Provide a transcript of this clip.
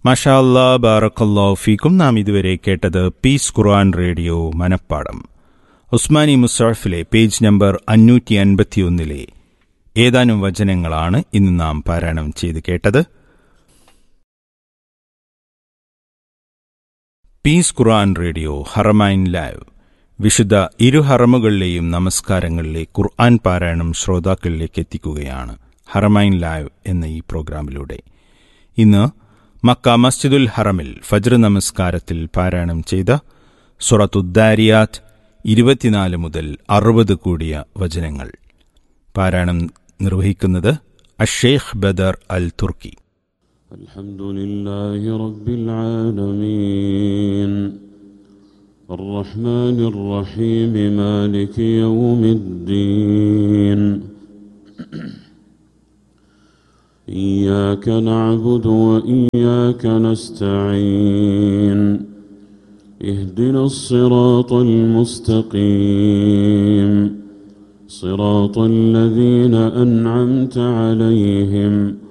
മഷാ അല്ലാ ബാറക്കല്ലാ ഫീക്കും നാം ഇതുവരെ കേട്ടത് പീസ് ഖുർആൻ റേഡിയോ മനപ്പാടം ഉസ്മാനി മുസാഫിലെ പേജ് നമ്പർ അഞ്ഞൂറ്റി അൻപത്തിയൊന്നിലെ ഏതാനും വചനങ്ങളാണ് ഇന്ന് നാം പാരായണം ചെയ്ത് കേട്ടത് peace Quran radio Haramain live വിശുദ്ധ ഇരു ഹറമുകളിലെയും നമസ്കാരങ്ങളിലെ ഖുർആൻ പാരായണം ശ്രോതാക്കളിലേക്ക് എത്തിക്കുകയാണ് ഹറമൈൻ ലൈവ് എന്ന ഈ പ്രോഗ്രാമിലൂടെ ഇന്ന് മക്ക മസ്ജിദുൽ ഹറമിൽ ഫജ്ർ നമസ്കാരത്തിൽ പാരായണം ചെയ്ത സുറത്തുദ്ദാരിയാത്ത് ഇരുപത്തിനാല് മുതൽ അറുപത് കൂടിയ വചനങ്ങൾ പാരായണം നിർവഹിക്കുന്നത് അഷേഖ് ബദർ അൽ തുർക്കി الحمد لله رب العالمين الرحمن الرحيم مالك يوم الدين إياك نعبد وإياك نستعين اهدنا الصراط المستقيم صراط الذين أنعمت عليهم